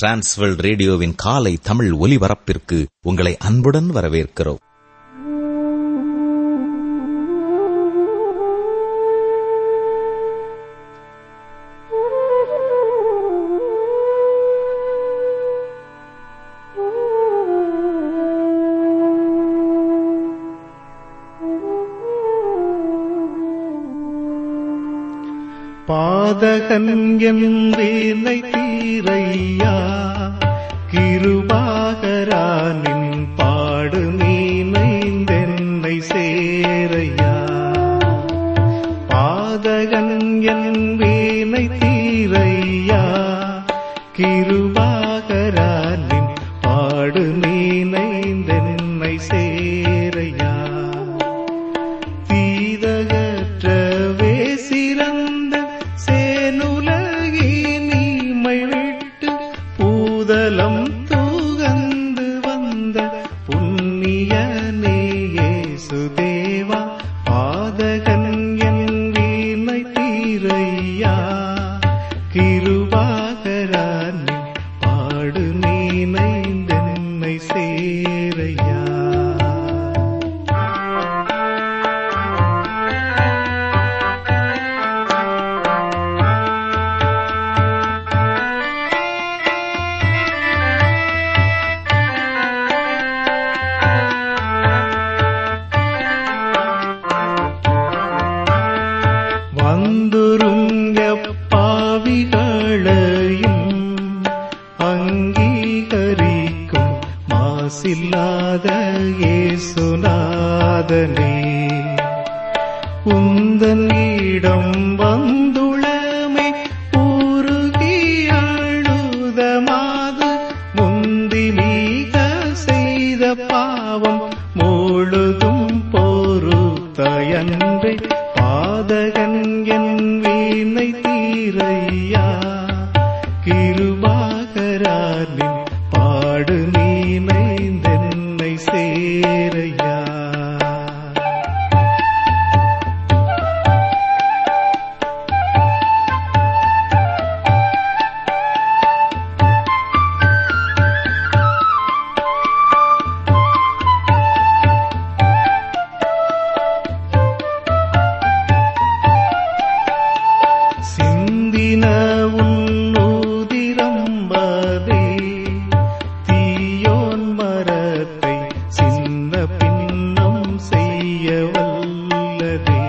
Transworld ரேடியோவின் காலை தமிழ் ஒலிபரப்பிற்கு உங்களை அன்புடன் வரவேற்கிறோம் பாதகன் என் வீணை தீரையா கிருபாகரானின் பாடு நீனைந்தென்னை சேரையா பாதகன் என் வீணை தீரையா கிருபாகரானின் பாடு நீனைந்தென்னை சேரையா தீதகற்றவே சிறந்த சேனுலகினிமை விட்டு பூதலம் தூகந்து வந்த புண்ணியனே சுதேவா பாதகன் என் வீணை தீரையா கிருபாகரானி பாடு நீனைந்தென்னை சேரையா வந்துருங்க பாவிகளையும் அங்கீகரிக்கும் மாசில்லாத இயேசுநாதனே உந்தன் இடம் வந்துளமே உருகி அழுதமாது முந்தி மிக செய்த பாவம் முழுதும் பொறுத்தயன்றே பாதகன் என் வீணை தீரையா கிருபாகரானின் பாடு நீனைந்தென்னை சேரையா சிந்தின உன்னூதிரம்பதே தீயோன் மரத்தை சின்ன பின்னம் செய்ய வல்லதே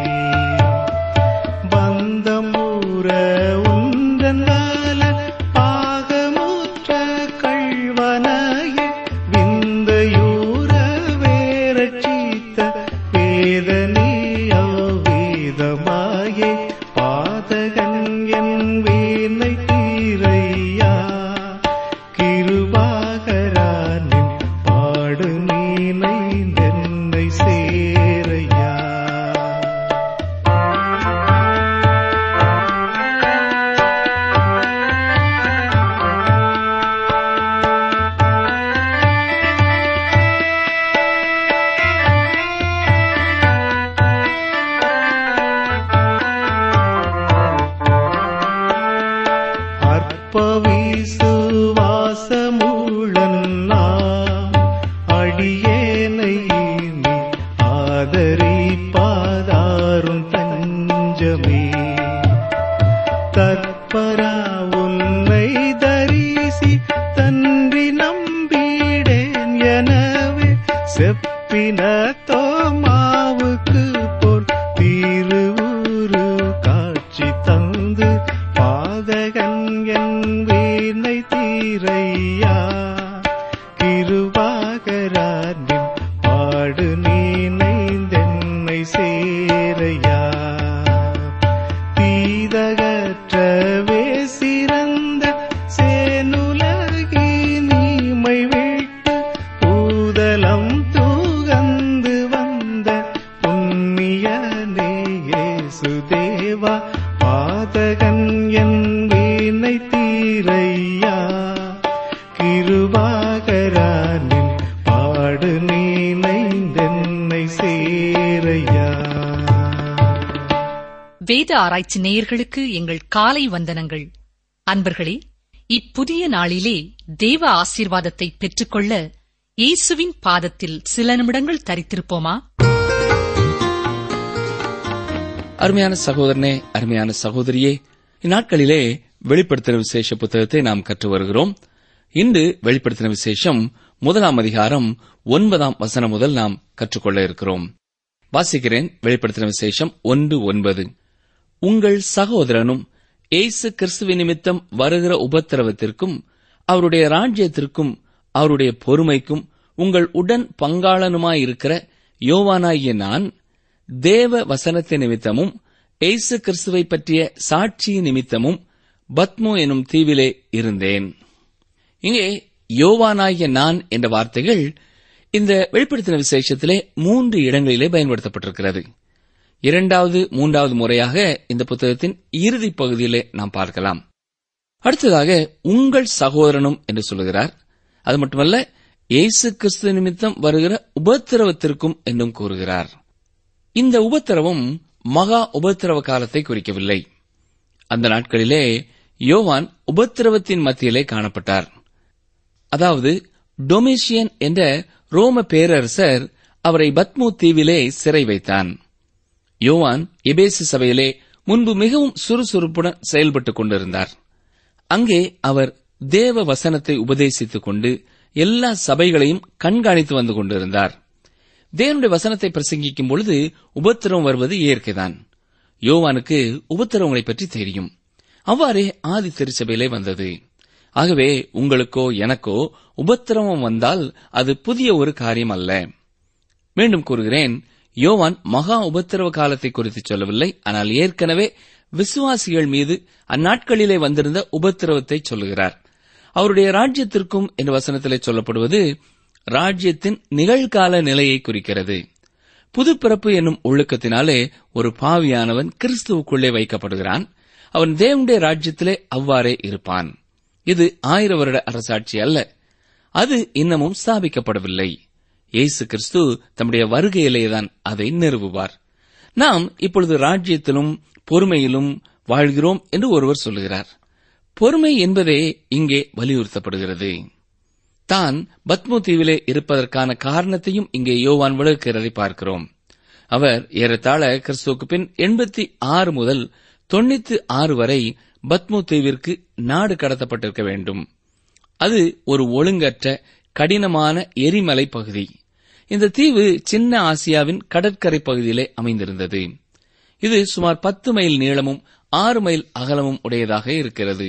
பந்தமுற உந்தனால பாகமுற்ற கள்வனாய விந்தையூர வேரட்சித்த வேதனையோ வேதமாயே பாதகன் என் வீணை தீரையா கிருபாகரானின் பாடு நீனைந்தென்னை சேரையா அற்பவிசுவாசமுழன்னா அடியேனை நீ ஆதரிப்பாதாரும் தஞ்சமே தற்பரா உன்னை தரிசி தன்றி நம்பிடேன் எனவே செப்பின தோமாவுக்கு போல் திருவுரு காட்சி தந்து பாதகன் என் வீணை தீரையா கிருபாகரானின் பாடு நீனைந்தென்னை சேரையா தீதகற்றவே சிறந்த சேனுலகி நீமை விட்டு பூதலம் தூகந்து வந்த புண்ணியனே சுதேவா பாதகன் என் வீணை தீரையா கிருபாகரானின் பாடு நீனைந்தென்னை சேரையா வேத ஆராய்ச்சி நேயர்களுக்கு எங்கள் காலை வந்தனங்கள் அன்பர்களே இப்புதிய நாளிலே தேவ ஆசீர்வாதத்தை பெற்றுக்கொள்ள இயேசுவின் பாதத்தில் சில நிமிடங்கள் தரித்திருப்போமா அருமையான சகோதரனே அருமையான சகோதரியே இந்நாட்களிலே வெளிப்படுத்தின விசேஷ புத்தகத்தை நாம் கற்று வருகிறோம் இன்று வெளிப்படுத்தின விசேஷம் முதலாம் அதிகாரம் ஒன்பதாம் வசனம் முதல் நாம் கற்றுக்கொள்ள இருக்கிறோம் வாசிக்கிறேன் வெளிப்படுத்தின விசேஷம் ஒன்று ஒன்பது உங்கள் சகோதரனும் இயேசு கிறிஸ்துவ நிமித்தம் வருகிற உபத்திரவத்திற்கும் அவருடைய ராஜ்யத்திற்கும் அவருடைய பொறுமைக்கும் உங்கள் உடன் பங்காளனுமாயிருக்கிற யோவானாகிய நான் தேவ வசனத்தை நிமித்தமும் இயேசு கிறிஸ்துவை பற்றிய சாட்சி நிமித்தமும் பத்மோ எனும் தீவிலே இருந்தேன் இங்கே யோவானாகிய நான் என்ற வார்த்தைகள் இந்த வெளிப்படுத்தின விசேஷத்திலே மூன்று இடங்களிலே பயன்படுத்தப்பட்டிருக்கிறது இரண்டாவது மூன்றாவது முறையாக இந்த புத்தகத்தின் இறுதி பகுதியிலே நாம் பார்க்கலாம் அடுத்ததாக உங்கள் சகோதரனும் என்று சொல்லுகிறார் அது மட்டுமல்ல இயேசு கிறிஸ்து நிமித்தம் வருகிற உபத்திரவத்திற்கும் என்றும் கூறுகிறார் இந்த உபத்திரவம் மகா உபத்திரவ காலத்தை குறிக்கவில்லை அந்த நாட்களிலே யோவான் உபத்திரவத்தின் மத்தியிலே காணப்பட்டார் அதாவது டொமிஷியன் என்ற ரோம பேரரசர் அவரை பத்மு தீவிலே சிறை வைத்தான் யோவான் எபேசு சபையிலே முன்பு மிகவும் சுறுசுறுப்புடன் செயல்பட்டுக் கொண்டிருந்தார் அங்கே அவர் தேவ வசனத்தை உபதேசித்துக் கொண்டு எல்லா சபைகளையும் கண்காணித்து வந்து கொண்டிருந்தார் தேவனுடைய வசனத்தை பிரசங்கிக்கும் பொழுது உபத்திரவம் வருவது இயற்கைதான் யோவானுக்கு உபத்திரவங்களை பற்றி தெரியும் அவ்வாறே ஆதி திருச்சபையிலே வந்தது ஆகவே உங்களுக்கோ எனக்கோ உபத்திரவம் வந்தால் அது புதிய ஒரு காரியம் அல்ல மீண்டும் கூறுகிறேன் யோவான் மகா உபத்திரவ காலத்தை குறித்து சொல்லவில்லை ஆனால் ஏற்கனவே விசுவாசிகள் மீது அந்நாட்களிலே வந்திருந்த உபத்திரவத்தை சொல்லுகிறார் அவருடைய ராஜ்யத்திற்கும் என்ற வசனத்திலே சொல்லப்படுவது ராஜ்யத்தின் நிகழ்கால நிலையை குறிக்கிறது புதுப்பிறப்பு என்னும் ஒழுக்கத்தினாலே ஒரு பாவியானவன் கிறிஸ்துவுக்குள்ளே வைக்கப்படுகிறான் அவன் தேவனுடைய ராஜ்யத்திலே அவ்வாறே இருப்பான் இது ஆயிர வருட அரசாட்சி அல்ல அது இன்னமும் ஸ்தாபிக்கப்படவில்லை இயேசு கிறிஸ்து தம்முடைய வருகையிலேதான் அதை நிறுவுவார் நாம் இப்பொழுது ராஜ்யத்திலும் பொறுமையிலும் வாழ்கிறோம் என்று ஒருவர் சொல்லுகிறார் பொறுமை என்பதே இங்கே வலியுறுத்தப்படுகிறது தான் பத்மு தீவிலே இருப்பதற்கான காரணத்தையும் இங்கே யோவான் விளக்குகிறதை பார்க்கிறோம் அவர் ஏறத்தாழ கிறிஸ்துவுக்கு பின் எண்பத்தி ஆறு முதல் தொண்ணூத்தி ஆறு வரை பத்மு தீவிற்கு நாடு கடத்தப்பட்டிருக்க வேண்டும் அது ஒரு ஒழுங்கற்ற கடினமான எரிமலை பகுதி இந்த தீவு சின்ன ஆசியாவின் கடற்கரை பகுதியிலே அமைந்திருந்தது இது சுமார் பத்து மைல் நீளமும் ஆறு மைல் அகலமும் உடையதாக இருக்கிறது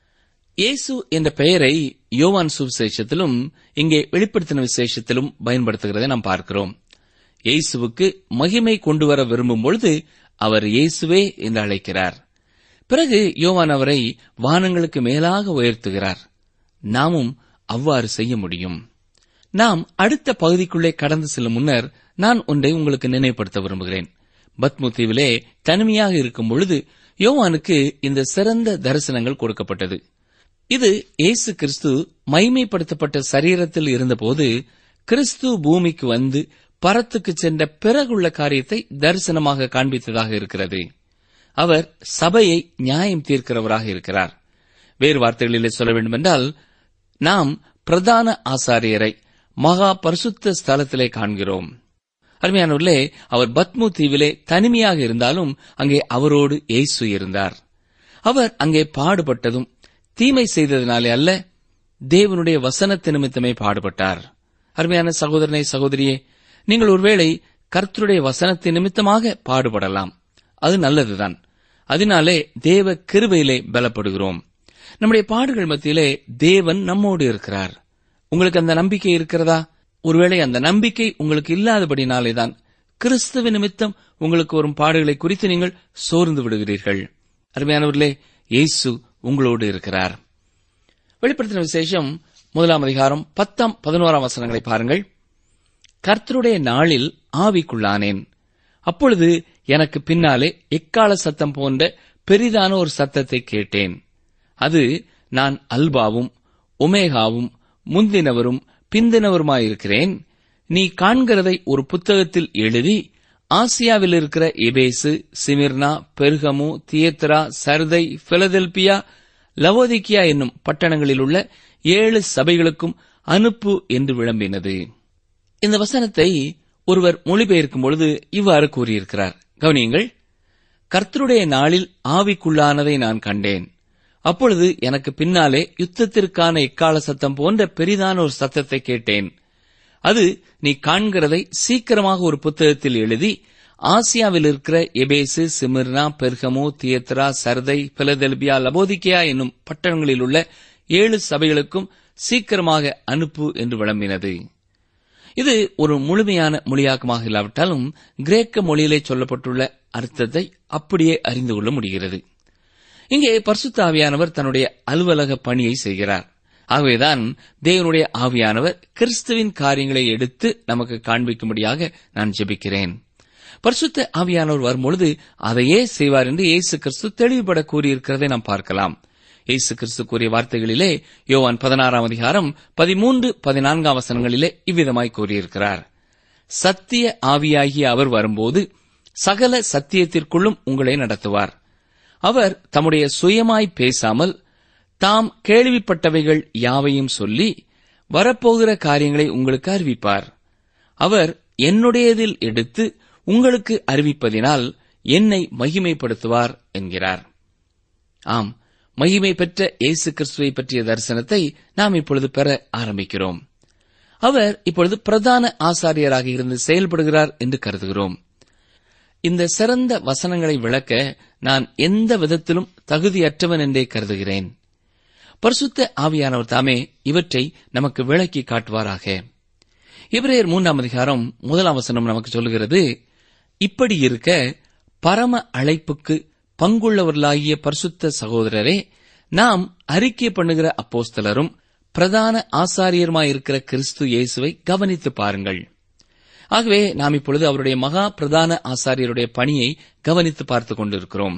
இயேசு என்ற பெயரை யோவான் சுவிசேஷத்திலும் இங்கே வெளிப்படுத்தின விசேஷத்திலும் பயன்படுத்துகிறதை நாம் பார்க்கிறோம் இயேசுவுக்கு மகிமை கொண்டு வர விரும்பும் பொழுது அவர் இயேசுவே என்று அழைக்கிறார் பிறகு யோவான் அவரை வானங்களுக்கு மேலாக உயர்த்துகிறார் நாமும் அவ்வாறு செய்ய முடியும் நாம் அடுத்த பகுதிக்குள்ளே கடந்து செல்லும் முன்னர் நான் ஒன்றை உங்களுக்கு நினைவுபடுத்த விரும்புகிறேன் பத்மு தீவிலே தனிமையாக இருக்கும் பொழுது யோவானுக்கு இந்த சிறந்த தரிசனங்கள் கொடுக்கப்பட்டது இது இயேசு கிறிஸ்து மைமைப்படுத்தப்பட்ட சரீரத்தில் இருந்தபோது கிறிஸ்து பூமிக்கு வந்து பரத்துக்கு சென்ற பிறகுள்ள காரியத்தை தரிசனமாக காண்பித்ததாக இருக்கிறது அவர் சபையை நியாயம் தீர்க்கிறவராக இருக்கிறார் வேறு வார்த்தைகளிலே சொல்ல வேண்டுமென்றால் நாம் பிரதான ஆசாரியரை மகா பரிசுத்த ஸ்தலத்திலே காண்கிறோம் அருமையானவர்களே அவர் பத்மு தீவிலே தனிமையாக இருந்தாலும் அங்கே அவரோடு இயேசு இருந்தார் அவர் அங்கே பாடுபட்டதும் தீமை செய்ததினாலே அல்ல தேவனுடைய வசனத்து நிமித்தமே பாடுபட்டார் அருமையான சகோதரனை சகோதரியே நீங்கள் ஒருவேளை கர்த்தருடைய வசனத்தின் நிமித்தமாக பாடுபடலாம் அது நல்லதுதான் அதனாலே தேவ கிருபையிலே பலப்படுகிறோம் நம்முடைய பாடுகள் மத்தியிலே தேவன் நம்மோடு இருக்கிறார் உங்களுக்கு அந்த நம்பிக்கை இருக்கிறதா ஒருவேளை அந்த நம்பிக்கை உங்களுக்கு இல்லாதபடினாலேதான் கிறிஸ்துவ நிமித்தம் உங்களுக்கு வரும் பாடுகளை குறித்து நீங்கள் சோர்ந்து விடுகிறீர்கள் அருமையானவர்களே இயேசு உங்களோடு இருக்கிறார் வெளிப்படுத்தின விசேஷம் முதலாம் அதிகாரம் பத்தாம் பதினோராம் வசனங்களை பாருங்கள் கர்த்தருடைய நாளில் ஆவிக்குள்ளானேன் அப்பொழுது எனக்கு பின்னாலே எக்கால சத்தம் போன்ற பெரிதான ஒரு சத்தத்தை கேட்டேன் அது நான் அல்பாவும் ஒமேகாவும் முந்தினவரும் பிந்தினவருமாயிருக்கிறேன் நீ காண்கிறதை ஒரு புத்தகத்தில் எழுதி ஆசியாவில் இருக்கிற எபேசு சிமிர்னா பெருகமு தியேத்ரா சர்தை பிலதெல்பியா லவோதிக்கியா என்னும் பட்டணங்களில் உள்ள ஏழு சபைகளுக்கும் அனுப்பு என்று விளம்பினது இந்த வசனத்தை ஒருவர் மொழிபெயர்க்கும் பொழுது இவ்வாறு கூறியிருக்கிறார் கவனியுங்கள் கர்த்தருடைய நாளில் ஆவிக்குள்ளானதை நான் கண்டேன் அப்பொழுது எனக்கு பின்னாலே யுத்தத்திற்கான எக்கால சத்தம் போன்ற பெரிதான ஒரு சத்தத்தை கேட்டேன் அது நீ காண்கிறதை சீக்கிரமாக ஒரு புத்தகத்தில் எழுதி ஆசியாவில் இருக்கிற எபேசு சிமிர்னா பெர்கமு தியத்ரா சர்தை பிலதெல்பியா லபோதிக்கியா என்னும் பட்டணங்களில் உள்ள ஏழு சபைகளுக்கும் சீக்கிரமாக அனுப்பு என்று விளம்பினது இது ஒரு முழுமையான மொழியாக்கமாக இல்லாவிட்டாலும் கிரேக்க மொழியிலே சொல்லப்பட்டுள்ள அர்த்தத்தை அப்படியே அறிந்து கொள்ள முடிகிறது இங்கே பரிசுத்த ஆவியானவர் தன்னுடைய அலுவலக பணியை செய்கிறார் ஆகவேதான் தேவனுடைய ஆவியானவர் கிறிஸ்துவின் காரியங்களை எடுத்து நமக்கு காண்பிக்கும்படியாக நான் ஜெபிக்கிறேன் பரிசுத்த ஆவியானவர் வரும்பொழுது அதையே செய்வார் என்று இயேசு கிறிஸ்து தெளிவுபட கூறியிருக்கிறதை நாம் பார்க்கலாம் இயேசு கிறிஸ்து கூறிய வார்த்தைகளிலே யோவான் பதினாறாம் அதிகாரம் பதிமூன்று பதினான்காம் வசனங்களிலே இவ்விதமாய் கூறியிருக்கிறார் சத்திய ஆவியாகிய அவர் வரும்போது சகல சத்தியத்திற்குள்ளும் உங்களை நடத்துவார் அவர் தம்முடைய சுயமாய் பேசாமல் தாம் கேள்விப்பட்டவைகள் யாவையும் சொல்லி வரப்போகிற காரியங்களை உங்களுக்கு அறிவிப்பார் அவர் என்னுடையதில் எடுத்து உங்களுக்கு அறிவிப்பதினால் என்னை மகிமைப்படுத்துவார் என்கிறார் ஆம் மகிமை பெற்ற இயேசு கிறிஸ்துவை பற்றிய தரிசனத்தை நாம் இப்பொழுது பெற ஆரம்பிக்கிறோம் அவர் இப்பொழுது பிரதான ஆசாரியராக இருந்து செயல்படுகிறார் என்று கருதுகிறோம் இந்த சிறந்த வசனங்களை விளக்க நான் எந்த விதத்திலும் தகுதியற்றவன் என்றே கருதுகிறேன் பரிசுத்த ஆவியானவர் தாமே இவற்றை நமக்கு விளக்கி காட்டுவாராக இவரையர் மூன்றாம் அதிகாரம் முதலாம் வசனம் நமக்கு சொல்லுகிறது இப்படி இருக்க பரம அழைப்புக்கு பங்குள்ளவர்களாகிய பரிசுத்த சகோதரரே நாம் அறிக்கை பண்ணுகிற அப்போஸ்தலரும் பிரதான ஆசாரியருமாயிருக்கிற கிறிஸ்து இயேசுவை கவனித்து பாருங்கள் ஆகவே நாம் இப்பொழுது அவருடைய மகா பிரதான ஆசாரியருடைய பணியை கவனித்து பார்த்துக் கொண்டிருக்கிறோம்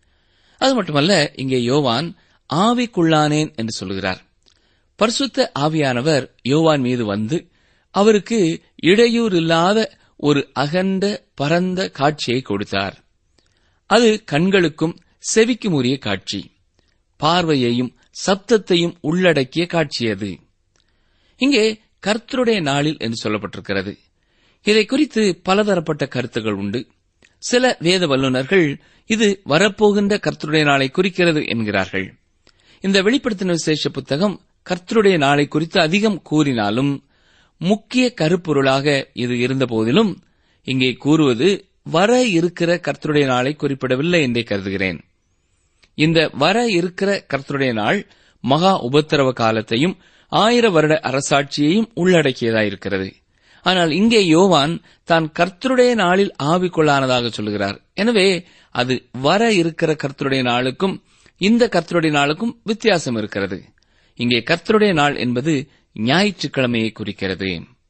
அது மட்டுமல்ல இங்கே யோவான் ஆவிக்குள்ளானேன் என்று சொல்கிறார் பரிசுத்த ஆவியானவர் யோவான் மீது வந்து அவருக்கு இடையூறு இல்லாத ஒரு அகண்ட பரந்த காட்சியை கொடுத்தார் அது கண்களுக்கும் செவிக்கும் உரிய காட்சி பார்வையையும் சப்தத்தையும் உள்ளடக்கிய காட்சி அது இங்கே கர்த்தருடைய நாளில் என்று சொல்லப்பட்டிருக்கிறது இதை குறித்து பலதரப்பட்ட கருத்துகள் உண்டு சில வேத வல்லுநர்கள் இது வரப்போகின்ற கர்த்தருடைய நாளை குறிக்கிறது என்கிறார்கள் இந்த வெளிப்படுத்தின விசேஷ புத்தகம் கர்த்தருடைய நாளை குறித்து அதிகம் கூறினாலும் முக்கிய கருப்பொருளாக இது இருந்தபோதிலும் இங்கே கூறுவது வர இருக்கிற கர்த்தருடைய நாளை குறிப்பிடவில்லை என்றே கருதுகிறேன் இந்த வர இருக்கிற கர்த்தருடைய நாள் மகா உபத்திரவ காலத்தையும் ஆயிர வருட அரசாட்சியையும் உள்ளடக்கியதாயிருக்கிறது ஆனால் இங்கே யோவான் தான் கர்த்தருடைய நாளில் ஆவிக்குள்ளானதாக சொல்கிறார் எனவே அது வர இருக்கிற கர்த்தருடைய நாளுக்கும் இந்த கர்த்தருடைய நாளுக்கும் வித்தியாசம் இருக்கிறது இங்கே கர்த்தருடைய நாள் என்பது ஞாயிற்றுக்கிழமையை குறிக்கிறது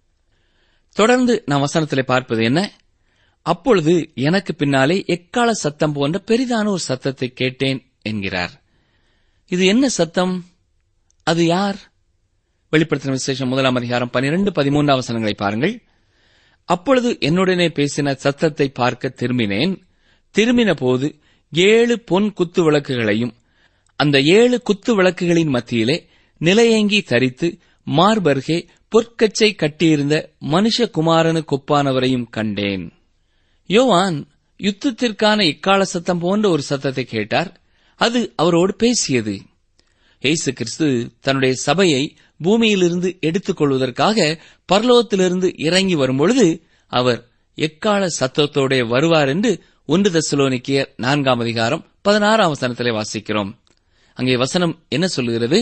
தொடர்ந்து நாம் வசனத்திலே பார்ப்பது என்ன அப்பொழுது எனக்கு பின்னாலே எக்கால சத்தம் போன்ற பெரிதான ஒரு சத்தத்தை கேட்டேன் என்கிறார் இது என்ன சத்தம் அது யார் வெளிப்படுத்தின விசேஷம் முதலாம் அதிகாரம் பனிரெண்டு பதிமூன்றாம் வசனங்களை பாருங்கள் அப்பொழுது என்னுடனே பேசின சத்தத்தை பார்க்க திரும்பினேன் திரும்பின போது ஏழு பொன் குத்து விளக்குகளையும் அந்த ஏழு குத்து விளக்குகளின் மத்தியிலே நிலையங்கி தரித்து மார்பர்கே பொற்கச்சை கட்டியிருந்த மனுஷகுமாரனு கொப்பானவரையும் கண்டேன் யோவான் யுத்தத்திற்கான இக்கால சத்தம் போன்ற ஒரு சத்தத்தை கேட்டார் அது அவரோடு பேசியது இயேசு கிறிஸ்து தன்னுடைய சபையை பூமியிலிருந்து எடுத்துக் கொள்வதற்காக பரலோகத்திலிருந்து இறங்கி வரும்பொழுது அவர் எக்கால சத்தத்தோட வருவார் என்று ஒன்று தசுலோனிக்கியர் நான்காம் அதிகாரம் பதினாறாம் வசனத்திலே வாசிக்கிறோம் அங்கே வசனம் என்ன சொல்லுகிறது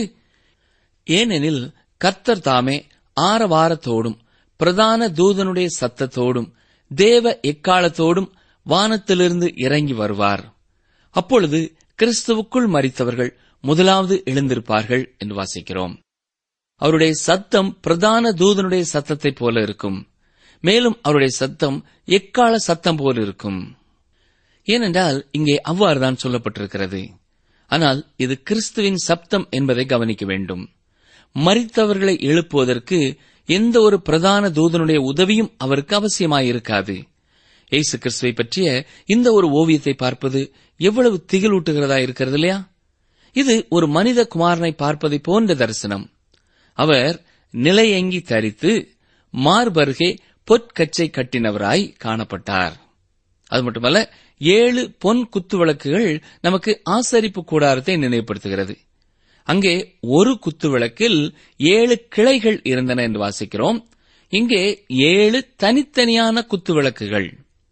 ஏனெனில் கர்த்தர் தாமே ஆரவாரத்தோடும் பிரதான தூதனுடைய சத்தத்தோடும் தேவ எக்காலத்தோடும் வானத்திலிருந்து இறங்கி வருவார் அப்பொழுது கிறிஸ்துவுக்குள் மறித்தவர்கள் முதலாவது எழுந்திருப்பார்கள் என்று வாசிக்கிறோம் அவருடைய சத்தம் பிரதான தூதனுடைய சத்தத்தைப் போல இருக்கும் மேலும் அவருடைய சத்தம் எக்கால சத்தம் போல இருக்கும் ஏனென்றால் இங்கே அவ்வாறுதான் சொல்லப்பட்டிருக்கிறது ஆனால் இது கிறிஸ்துவின் சப்தம் என்பதை கவனிக்க வேண்டும் மறித்தவர்களை எழுப்புவதற்கு எந்த ஒரு பிரதான தூதனுடைய உதவியும் அவருக்கு அவசியமாயிருக்காது இயேசு கிறிஸ்துவை பற்றிய இந்த ஒரு ஓவியத்தை பார்ப்பது எவ்வளவு திகிலூட்டுகிறதா இருக்கிறது இல்லையா இது ஒரு மனித குமாரனை பார்ப்பதை போன்ற தரிசனம் அவர் நிலையங்கி தரித்து மார்பருகே பொற்கச்சை கட்டினவராய் காணப்பட்டார் அது மட்டுமல்ல ஏழு பொன் குத்து விளக்குகள் நமக்கு ஆசரிப்பு கூடாரத்தை நினைவுபடுத்துகிறது அங்கே ஒரு குத்து விளக்கில் ஏழு கிளைகள் இருந்தன என்று வாசிக்கிறோம் இங்கே ஏழு தனித்தனியான குத்து விளக்குகள்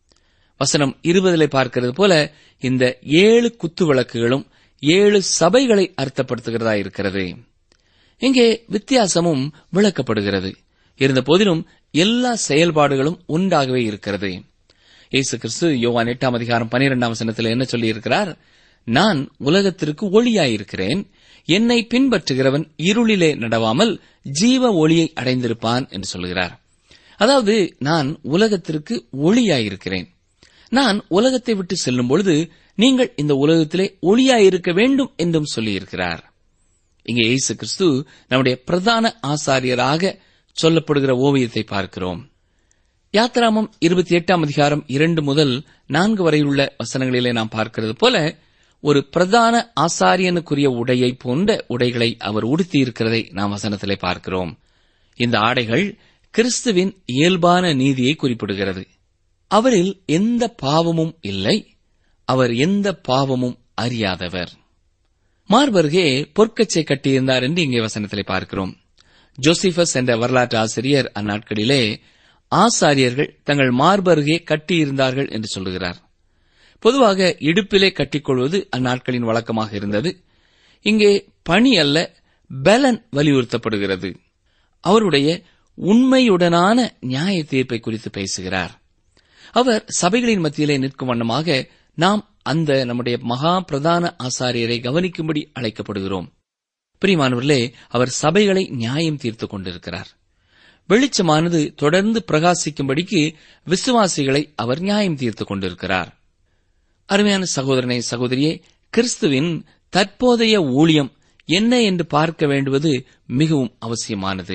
வசனம் இருபதிலே பார்க்கிறது போல இந்த ஏழு குத்து விளக்குகளும் ஏழு சபைகளை அர்த்தப்படுத்துகிறதா இருக்கிறது இங்கே வித்தியாசமும் விளக்கப்படுகிறது இருந்த போதிலும் எல்லா செயல்பாடுகளும் உண்டாகவே இருக்கிறது இயேசு கிறிஸ்து யோவான் எட்டாம் அதிகாரம் பனிரெண்டாம் வசனத்தில் என்ன சொல்லியிருக்கிறார் நான் உலகத்திற்கு ஒளியாயிருக்கிறேன் என்னை பின்பற்றுகிறவன் இருளிலே நடவாமல் ஜீவ ஒளியை அடைந்திருப்பான் என்று சொல்கிறார் அதாவது நான் உலகத்திற்கு ஒளியாயிருக்கிறேன் நான் உலகத்தை விட்டு செல்லும் பொழுது நீங்கள் இந்த உலகத்திலே ஒளியாயிருக்க வேண்டும் என்றும் சொல்லியிருக்கிறார் இங்கே இயேசு கிறிஸ்து நம்முடைய பிரதான ஆசாரியராக சொல்லப்படுகிற ஓவியத்தை பார்க்கிறோம் யாத்ராமம் இருபத்தி எட்டாம் அதிகாரம் இரண்டு முதல் நான்கு வரையுள்ள வசனங்களிலே நாம் பார்க்கிறது போல ஒரு பிரதான ஆசாரியனுக்குரிய உடையை போன்ற உடைகளை அவர் உடுத்தியிருக்கிறதை நாம் வசனத்திலே பார்க்கிறோம் இந்த ஆடைகள் கிறிஸ்துவின் இயல்பான நீதியை குறிப்பிடுகிறது அவரில் எந்த பாவமும் இல்லை அவர் எந்த பாவமும் அறியாதவர் மார்பருகே பொற்கச்சை கட்டியிருந்தார் என்று இங்கே வசனத்திலே பார்க்கிறோம் ஜோசிபஸ் என்ற வரலாற்று ஆசிரியர் அந்நாட்களிலே ஆசாரியர்கள் தங்கள் மார்பருகே கட்டியிருந்தார்கள் என்று சொல்லுகிறார் பொதுவாக இடுப்பிலே கட்டிக்கொள்வது அந்நாட்களின் வழக்கமாக இருந்தது இங்கே பணி அல்ல பலன் வலியுறுத்தப்படுகிறது அவருடைய உண்மையுடனான நியாய தீர்ப்பை குறித்து பேசுகிறார் அவர் சபைகளின் மத்தியிலே நிற்கும் வண்ணமாக நாம் அந்த நம்முடைய மகா பிரதான ஆசாரியரை கவனிக்கும்படி அழைக்கப்படுகிறோம் பிரிமானவர்களே அவர் சபைகளை நியாயம் தீர்த்துக் கொண்டிருக்கிறார் வெளிச்சமானது தொடர்ந்து பிரகாசிக்கும்படிக்கு விசுவாசிகளை அவர் நியாயம் தீர்த்துக் கொண்டிருக்கிறார் அருமையான சகோதரனை சகோதரியே கிறிஸ்துவின் தற்போதைய ஊழியம் என்ன என்று பார்க்க வேண்டுவது மிகவும் அவசியமானது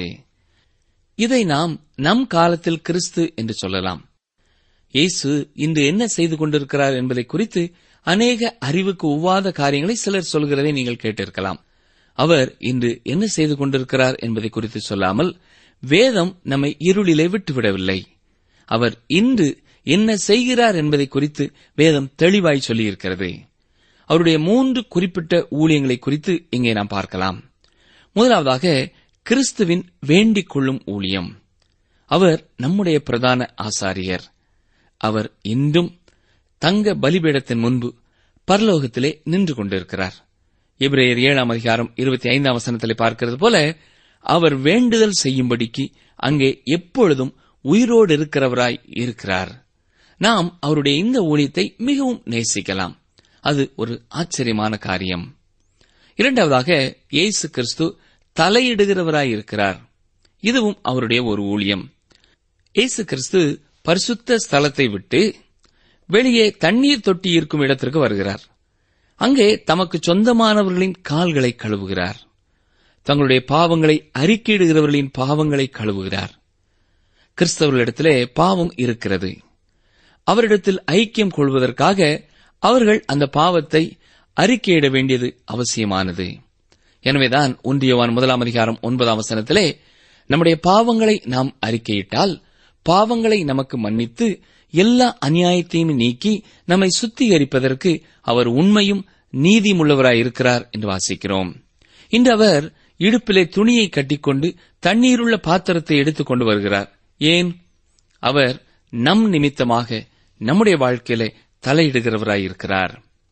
இதை நாம் நம் காலத்தில் கிறிஸ்து என்று சொல்லலாம் இயேசு இன்று என்ன செய்து கொண்டிருக்கிறார் என்பதை குறித்து அநேக அறிவுக்கு ஒவ்வாத காரியங்களை சிலர் சொல்கிறதை நீங்கள் கேட்டிருக்கலாம் அவர் இன்று என்ன செய்து கொண்டிருக்கிறார் என்பதை குறித்து சொல்லாமல் வேதம் நம்மை இருளிலே விட்டுவிடவில்லை அவர் இன்று என்ன செய்கிறார் என்பதை குறித்து வேதம் தெளிவாய் சொல்லியிருக்கிறது அவருடைய மூன்று குறிப்பிட்ட ஊழியங்களை குறித்து இங்கே நாம் பார்க்கலாம் முதலாவதாக கிறிஸ்துவின் வேண்டிக் கொள்ளும் ஊழியம் அவர் நம்முடைய பிரதான ஆசாரியர் அவர் இன்றும் தங்க பலிபீடத்தின் முன்பு பரலோகத்திலே நின்று கொண்டிருக்கிறார் எபிரேயர் ஏழாம் அதிகாரம் இருபத்தி ஐந்தாம் வசனத்திலே பார்க்கிறது போல அவர் வேண்டுதல் செய்யும்படிக்கு அங்கே எப்பொழுதும் உயிரோடு இருக்கிறவராய் இருக்கிறார் நாம் அவருடைய இந்த ஊழியத்தை மிகவும் நேசிக்கலாம் அது ஒரு ஆச்சரியமான காரியம் இரண்டாவதாக இயேசு கிறிஸ்து தலையிடுகிறவராய் இருக்கிறார் இதுவும் அவருடைய ஒரு ஊழியம் இயேசு கிறிஸ்து பரிசுத்த ஸ்தலத்தை விட்டு வெளியே தண்ணீர் தொட்டி இருக்கும் இடத்திற்கு வருகிறார் அங்கே தமக்கு சொந்தமானவர்களின் கால்களை கழுவுகிறார் தங்களுடைய பாவங்களை அறிக்கையிடுகிறவர்களின் பாவங்களை கழுவுகிறார் கிறிஸ்தவர்களிடத்திலே பாவம் இருக்கிறது அவரிடத்தில் ஐக்கியம் கொள்வதற்காக அவர்கள் அந்த பாவத்தை அறிக்கையிட வேண்டியது அவசியமானது எனவேதான் ஒன்றியவான் முதலாம் அதிகாரம் ஒன்பதாம் வசனத்திலே நம்முடைய பாவங்களை நாம் அறிக்கையிட்டால் பாவங்களை நமக்கு மன்னித்து எல்லா அநியாயத்தையும் நீக்கி நம்மை சுத்திகரிப்பதற்கு அவர் உண்மையும் நீதியுள்ளவராயிருக்கிறார் என்று வாசிக்கிறோம் இன்று அவர் இடுப்பிலே துணியை கட்டிக்கொண்டு தண்ணீருள்ள பாத்திரத்தை எடுத்துக் கொண்டு வருகிறார் ஏன் அவர் நம் நிமித்தமாக நம்முடைய வாழ்க்கையிலே தலையிடுகிறவராயிருக்கிறார்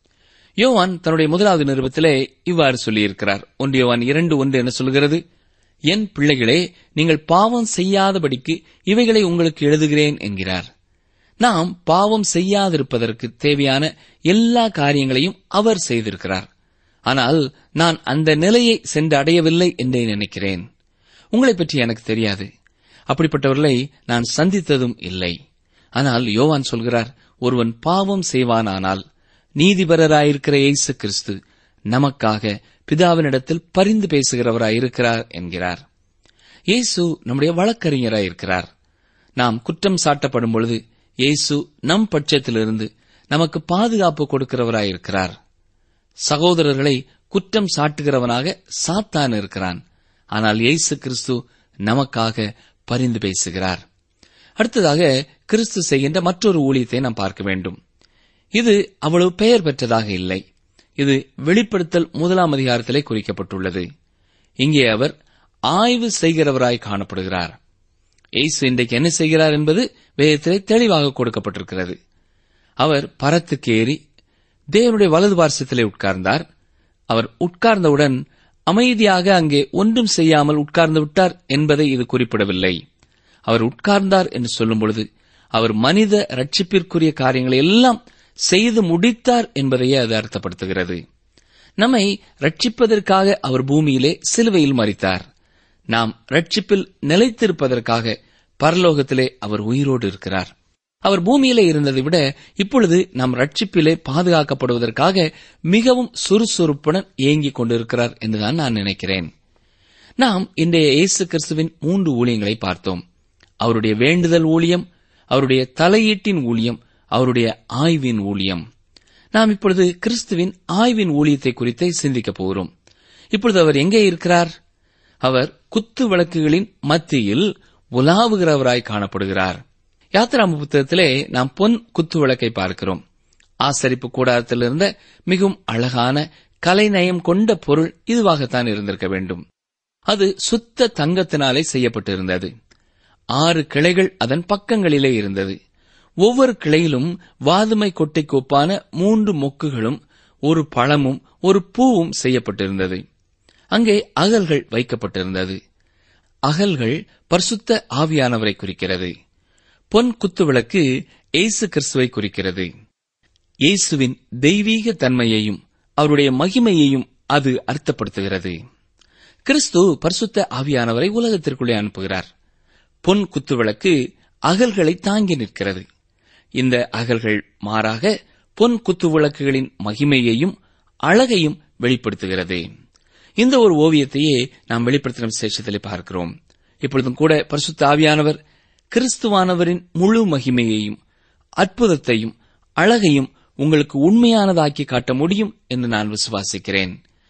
யோவான் தன்னுடைய முதலாவது நிருபத்திலே இவ்வாறு சொல்லியிருக்கிறார் ஒன்று யோவான் இரண்டு ஒன்று என்ன சொல்கிறது என் பிள்ளைகளே நீங்கள் பாவம் செய்யாதபடிக்கு இவைகளை உங்களுக்கு எழுதுகிறேன் என்கிறார் நாம் பாவம் செய்யாதிருப்பதற்கு தேவையான எல்லா காரியங்களையும் அவர் செய்திருக்கிறார் ஆனால் நான் அந்த நிலையை சென்று அடையவில்லை என்றே நினைக்கிறேன் உங்களைப் பற்றி எனக்கு தெரியாது அப்படிப்பட்டவர்களை நான் சந்தித்ததும் இல்லை ஆனால் யோவான் சொல்கிறார் ஒருவன் பாவம் செய்வானானால் நீதிபரராயிருக்கிற இயேசு கிறிஸ்து நமக்காக பிதாவினிடத்தில் பரிந்து பேசுகிறவராயிருக்கிறார் என்கிறார் இயேசு நம்முடைய வழக்கறிஞராயிருக்கிறார் நாம் குற்றம் சாட்டப்படும் பொழுது இயேசு நம் பட்சத்திலிருந்து நமக்கு பாதுகாப்பு கொடுக்கிறவராயிருக்கிறார் சகோதரர்களை குற்றம் சாட்டுகிறவனாக சாத்தான் இருக்கிறான் ஆனால் இயேசு கிறிஸ்து நமக்காக பரிந்து பேசுகிறார் அடுத்ததாக கிறிஸ்து செய்கின்ற மற்றொரு ஊழியத்தை நாம் பார்க்க வேண்டும் இது அவ்வளவு பெயர் பெற்றதாக இல்லை இது வெளிப்படுத்தல் முதலாம் அதிகாரத்திலே குறிக்கப்பட்டுள்ளது இங்கே அவர் ஆய்வு செய்கிறவராய் காணப்படுகிறார் இயேசு இன்றைக்கு என்ன செய்கிறார் என்பது வேதத்திலே தெளிவாக கொடுக்கப்பட்டிருக்கிறது அவர் பரத்துக்கு ஏறி தேவனுடைய வலது பார்சத்திலே உட்கார்ந்தார் அவர் உட்கார்ந்தவுடன் அமைதியாக அங்கே ஒன்றும் செய்யாமல் உட்கார்ந்து விட்டார் என்பதை இது குறிப்பிடவில்லை அவர் உட்கார்ந்தார் என்று சொல்லும் பொழுது அவர் மனித ரட்சிப்பிற்குரிய காரியங்களை எல்லாம் செய்து முடித்தார் என்பதையே அது அர்த்தப்படுத்துகிறது நம்மை ரட்சிப்பதற்காக அவர் பூமியிலே சிலுவையில் மறித்தார் நாம் ரட்சிப்பில் நிலைத்திருப்பதற்காக பரலோகத்திலே அவர் உயிரோடு இருக்கிறார் அவர் பூமியிலே இருந்ததை விட இப்பொழுது நாம் ரட்சிப்பிலே பாதுகாக்கப்படுவதற்காக மிகவும் சுறுசுறுப்புடன் ஏங்கிக் கொண்டிருக்கிறார் என்றுதான் நான் நினைக்கிறேன் நாம் இன்றைய இயேசு கிறிஸ்துவின் மூன்று ஊழியங்களை பார்த்தோம் அவருடைய வேண்டுதல் ஊழியம் அவருடைய தலையீட்டின் ஊழியம் அவருடைய ஆய்வின் ஊழியம் நாம் இப்பொழுது கிறிஸ்துவின் ஆய்வின் ஊழியத்தை குறித்து சிந்திக்கப் போகிறோம் இப்பொழுது அவர் எங்கே இருக்கிறார் அவர் குத்து விளக்குகளின் மத்தியில் உலாவுகிறவராய் காணப்படுகிறார் யாத்திராம புத்தகத்திலே நாம் பொன் குத்து விளக்கை பார்க்கிறோம் ஆசரிப்பு கூடாரத்தில் இருந்த மிகவும் அழகான கலைநயம் கொண்ட பொருள் இதுவாகத்தான் இருந்திருக்க வேண்டும் அது சுத்த தங்கத்தினாலே செய்யப்பட்டிருந்தது ஆறு கிளைகள் அதன் பக்கங்களிலே இருந்தது ஒவ்வொரு கிளையிலும் வாதுமை கொட்டைக்கு ஒப்பான மூன்று மொக்குகளும் ஒரு பழமும் ஒரு பூவும் செய்யப்பட்டிருந்தது அங்கே அகல்கள் வைக்கப்பட்டிருந்தது அகல்கள் பரிசுத்த ஆவியானவரை குறிக்கிறது பொன் குத்துவிளக்கு இயேசு கிறிஸ்துவை குறிக்கிறது இயேசுவின் தெய்வீக தன்மையையும் அவருடைய மகிமையையும் அது அர்த்தப்படுத்துகிறது கிறிஸ்து பரிசுத்த ஆவியானவரை உலகத்திற்குள்ளே அனுப்புகிறார் பொன் குத்துவிளக்கு அகல்களை தாங்கி நிற்கிறது இந்த அகல்கள் மாறாக பொன் குத்துவிளக்குகளின் மகிமையையும் அழகையும் வெளிப்படுத்துகிறது இந்த ஒரு ஓவியத்தையே நாம் வெளிப்படுத்தின விசேஷத்திலே பார்க்கிறோம் இப்பொழுதும் கூட பரிசுத்த ஆவியானவர் கிறிஸ்துவானவரின் முழு மகிமையையும் அற்புதத்தையும் அழகையும் உங்களுக்கு உண்மையானதாக்கி காட்ட முடியும் என்று நான் விசுவாசிக்கிறேன்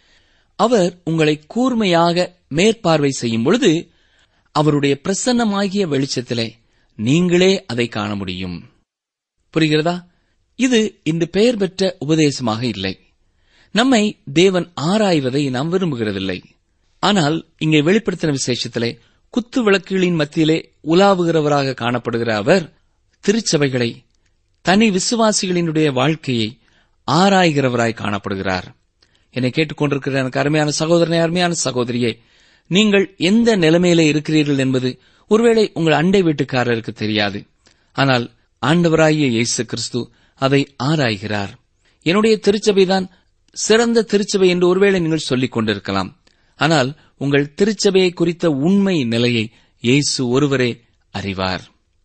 அவர் உங்களை கூர்மையாக மேற்பார்வை செய்யும் பொழுது அவருடைய பிரசன்னமாகிய வெளிச்சத்திலே நீங்களே அதை காண முடியும் புரிகிறதா இது இன்று பெயர் பெற்ற உபதேசமாக இல்லை நம்மை தேவன் ஆராய்வதை நாம் விரும்புகிறதில்லை ஆனால் இங்கே வெளிப்படுத்தின விசேஷத்திலே குத்து விளக்குகளின் மத்தியிலே உலாவுகிறவராக காணப்படுகிற அவர் திருச்சபைகளை தனி விசுவாசிகளினுடைய வாழ்க்கையை ஆராய்கிறவராய் காணப்படுகிறார் என்னை கேட்டுக்கொண்டிருக்கிற எனக்கு அருமையான சகோதரனை அருமையான சகோதரியே நீங்கள் எந்த நிலைமையிலே இருக்கிறீர்கள் என்பது ஒருவேளை உங்கள் அண்டை வீட்டுக்காரருக்கு தெரியாது ஆனால் ஆண்டவராகிய இயேசு கிறிஸ்து அதை ஆராய்கிறார் என்னுடைய திருச்சபைதான் சிறந்த திருச்சபை என்று ஒருவேளை நீங்கள் சொல்லிக் கொண்டிருக்கலாம் ஆனால் உங்கள் திருச்சபையை குறித்த உண்மை நிலையை இயேசு ஒருவரே அறிவார்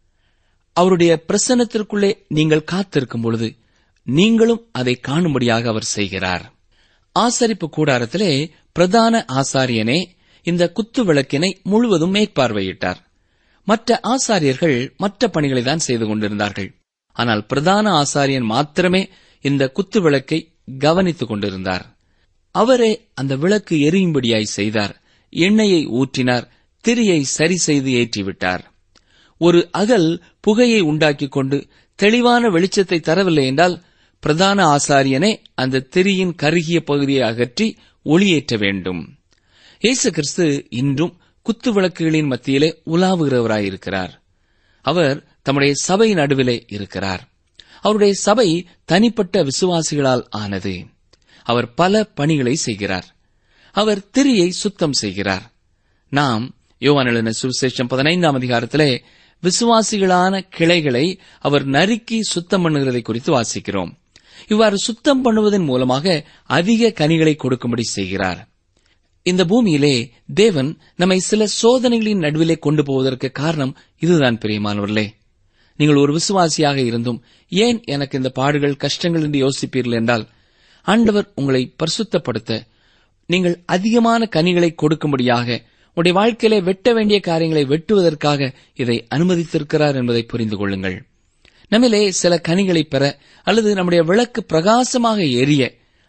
அவருடைய பிரசன்னத்திற்குள்ளே நீங்கள் காத்திருக்கும் பொழுது நீங்களும் அதை காணும்படியாக அவர் செய்கிறார் ஆசரிப்பு கூடாரத்திலே பிரதான ஆசாரியனே இந்த குத்து விளக்கினை முழுவதும் மேற்பார்வையிட்டார் மற்ற ஆசாரியர்கள் மற்ற பணிகளை தான் செய்து கொண்டிருந்தார்கள் ஆனால் பிரதான ஆசாரியன் மாத்திரமே இந்த குத்து விளக்கை கவனித்துக் கொண்டிருந்தார் அவரே அந்த விளக்கு எரியும்படியாய் செய்தார் எண்ணெயை ஊற்றினார் திரியை சரி செய்து ஏற்றிவிட்டார் ஒரு அகல் புகையை உண்டாக்கிக் கொண்டு தெளிவான வெளிச்சத்தை தரவில்லை என்றால் பிரதான ஆசாரியனே அந்த திரியின் கருகிய பகுதியை அகற்றி ஒளியேற்ற வேண்டும் இயேசு கிறிஸ்து இன்றும் குத்து விளக்குகளின் மத்தியிலே உலாவுகிறவராயிருக்கிறார் அவர் தம்முடைய சபை நடுவிலே இருக்கிறார் அவருடைய சபை தனிப்பட்ட விசுவாசிகளால் ஆனது அவர் பல பணிகளை செய்கிறார் அவர் திரியை சுத்தம் செய்கிறார் நாம் யோவான் சுவிசேஷம் பதினைந்தாம் அதிகாரத்திலே விசுவாசிகளான கிளைகளை அவர் நறுக்கி சுத்தம் பண்ணுகிறதை குறித்து வாசிக்கிறோம் இவ்வாறு சுத்தம் பண்ணுவதன் மூலமாக அதிக கனிகளை கொடுக்கும்படி செய்கிறார் இந்த பூமியிலே தேவன் நம்மை சில சோதனைகளின் நடுவிலே கொண்டு போவதற்கு காரணம் இதுதான் பிரியமானவர்களே நீங்கள் ஒரு விசுவாசியாக இருந்தும் ஏன் எனக்கு இந்த பாடுகள் கஷ்டங்கள் என்று யோசிப்பீர்கள் என்றால் ஆண்டவர் உங்களை பரிசுத்தப்படுத்த நீங்கள் அதிகமான கனிகளை கொடுக்கும்படியாக உடைய வாழ்க்கையிலே வெட்ட வேண்டிய காரியங்களை வெட்டுவதற்காக இதை அனுமதித்திருக்கிறார் என்பதை புரிந்து கொள்ளுங்கள் நம்மிலே சில கனிகளை பெற அல்லது நம்முடைய விளக்கு பிரகாசமாக எரிய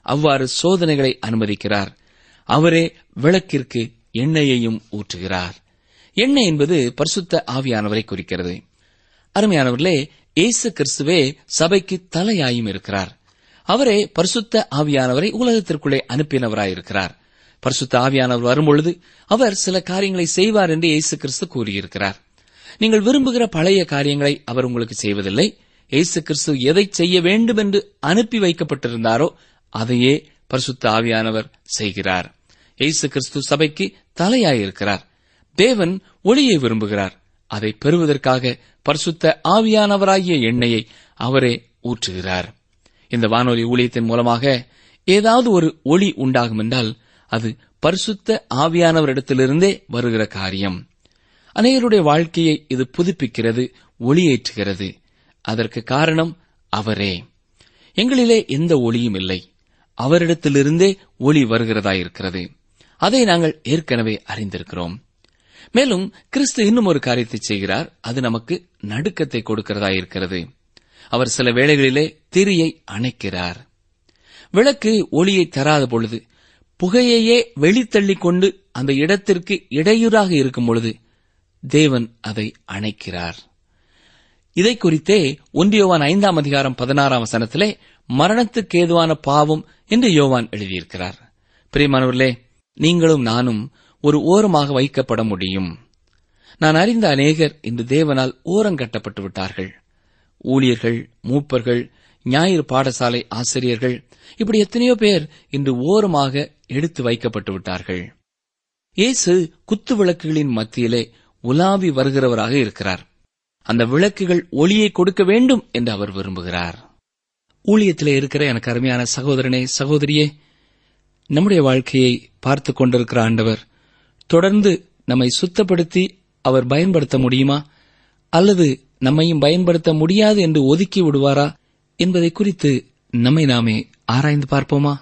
அவ்வாறு சோதனைகளை அனுமதிக்கிறார் அவரே விளக்கிற்கு எண்ணெயையும் ஊற்றுகிறார் எண்ணெய் என்பது பரிசுத்த ஆவியானவரை குறிக்கிறது அருமையானவர்களே இயேசு கிறிஸ்துவே சபைக்கு தலையாயும் இருக்கிறார் அவரே பரிசுத்த ஆவியானவரை உலகத்திற்குள்ளே அனுப்பினவராயிருக்கிறார் பரிசுத்த ஆவியானவர் வரும்பொழுது அவர் சில காரியங்களை செய்வார் என்று இயேசு கிறிஸ்து கூறியிருக்கிறார் நீங்கள் விரும்புகிற பழைய காரியங்களை அவர் உங்களுக்கு செய்வதில்லை இயேசு கிறிஸ்து எதை செய்ய வேண்டும் என்று அனுப்பி வைக்கப்பட்டிருந்தாரோ அதையே பரிசுத்த ஆவியானவர் செய்கிறார் இயேசு கிறிஸ்து சபைக்கு தலையாயிருக்கிறார் தேவன் ஒளியை விரும்புகிறார் அதை பெறுவதற்காக பரிசுத்த ஆவியானவராகிய எண்ணெயை அவரே ஊற்றுகிறார் இந்த வானொலி ஊழியத்தின் மூலமாக ஏதாவது ஒரு ஒளி உண்டாகும் என்றால் அது பரிசுத்த ஆவியானவரிடத்திலிருந்தே வருகிற காரியம் அநேகருடைய வாழ்க்கையை இது புதுப்பிக்கிறது ஒளியேற்றுகிறது அதற்கு காரணம் அவரே எங்களிலே எந்த ஒளியும் இல்லை அவரிடத்திலிருந்தே ஒளி வருகிறதாயிருக்கிறது அதை நாங்கள் ஏற்கனவே அறிந்திருக்கிறோம் மேலும் கிறிஸ்து இன்னும் ஒரு காரியத்தை செய்கிறார் அது நமக்கு நடுக்கத்தை கொடுக்கிறதாயிருக்கிறது அவர் சில வேளைகளிலே திரியை அணைக்கிறார் விளக்கு ஒளியை தராத பொழுது புகையையே வெளித்தள்ளிக் கொண்டு அந்த இடத்திற்கு இடையூறாக இருக்கும் பொழுது தேவன் அதை அணைக்கிறார் இதை குறித்தே ஒன்றியோவான் ஐந்தாம் அதிகாரம் பதினாறாம் வசனத்திலே மரணத்துக்கு ஏதுவான பாவம் என்று யோவான் எழுதியிருக்கிறார் பிரியமானவர்களே நீங்களும் நானும் ஒரு ஓரமாக வைக்கப்பட முடியும் நான் அறிந்த அநேகர் இன்று தேவனால் ஓரங்கட்டப்பட்டு விட்டார்கள் ஊழியர்கள் மூப்பர்கள் ஞாயிறு பாடசாலை ஆசிரியர்கள் இப்படி எத்தனையோ பேர் இன்று ஓரமாக எடுத்து வைக்கப்பட்டு விட்டார்கள் இயேசு குத்து விளக்குகளின் மத்தியிலே உலாவி வருகிறவராக இருக்கிறார் அந்த விளக்குகள் ஒளியை கொடுக்க வேண்டும் என்று அவர் விரும்புகிறார் ஊழியத்திலே இருக்கிற எனக்கு அருமையான சகோதரனே சகோதரியே நம்முடைய வாழ்க்கையை பார்த்து கொண்டிருக்கிற ஆண்டவர் தொடர்ந்து நம்மை சுத்தப்படுத்தி அவர் பயன்படுத்த முடியுமா அல்லது நம்மையும் பயன்படுத்த முடியாது என்று ஒதுக்கி விடுவாரா என்பதை குறித்து நம்மை நாமே ஆராய்ந்து பார்ப்போமா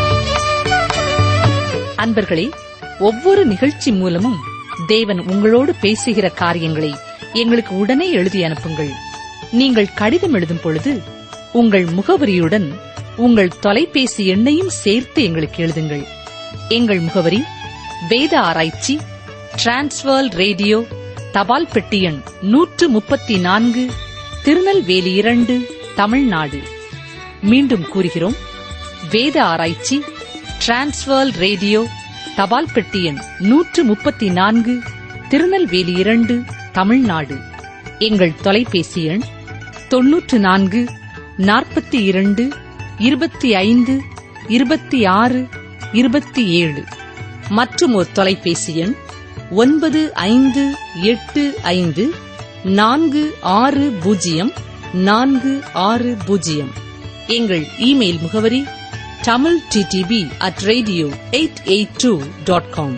அன்பர்களே ஒவ்வொரு நிகழ்ச்சி மூலமும் தேவன் உங்களோடு பேசுகிற காரியங்களை எங்களுக்கு உடனே எழுதி அனுப்புங்கள் நீங்கள் கடிதம் எழுதும் பொழுது உங்கள் முகவரியுடன் உங்கள் தொலைபேசி எண்ணையும் சேர்த்து எங்களுக்கு எழுதுங்கள் எங்கள் முகவரி வேத ஆராய்ச்சி டிரான்ஸ்வர் ரேடியோ தபால் பெட்டி எண் நூற்று முப்பத்தி நான்கு திருநெல்வேலி இரண்டு தமிழ்நாடு மீண்டும் கூறுகிறோம் வேத ஆராய்ச்சி டிரான்ஸ்வர் ரேடியோ தபால் பெட்டி எண் நூற்று முப்பத்தி நான்கு திருநெல்வேலி இரண்டு தமிழ்நாடு எங்கள் தொலைபேசி எண் தொன்னூற்று நான்கு நாற்பத்தி இரண்டு இருபத்தி ஐந்து இருபத்தி ஆறு இருபத்தி ஏழு மற்றும் ஒரு தொலைபேசி எண் ஒன்பது ஐந்து எட்டு ஐந்து நான்கு ஆறு பூஜ்ஜியம் நான்கு ஆறு பூஜ்ஜியம் எங்கள் இமெயில் முகவரி Tamil DDP at radio eight eight two dot com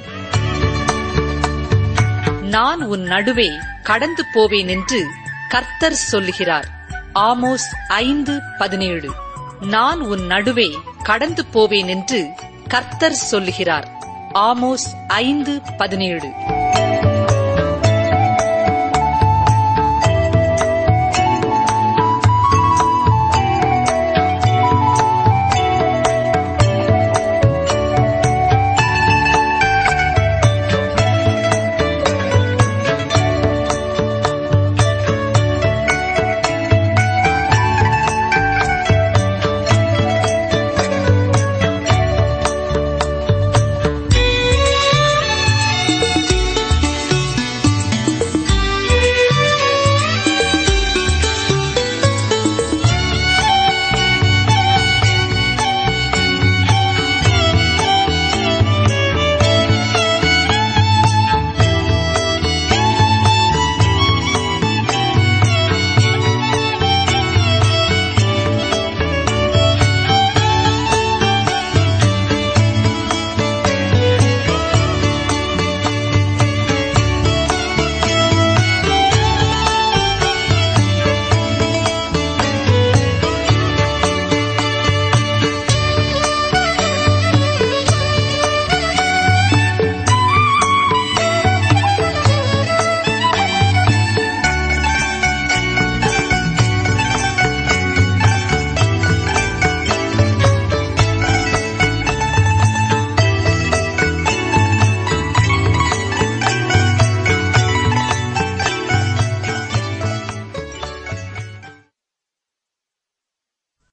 நான் உன் நடுவே கடந்து போவேன் என்று கர்த்தர் சொல்லுகிறார் ஆமோஸ் ஐந்து பதினேழு நான் உன் நடுவே கடந்து போவேன் என்று கர்த்தர் சொல்லுகிறார் ஆமோஸ் ஐந்து பதினேழு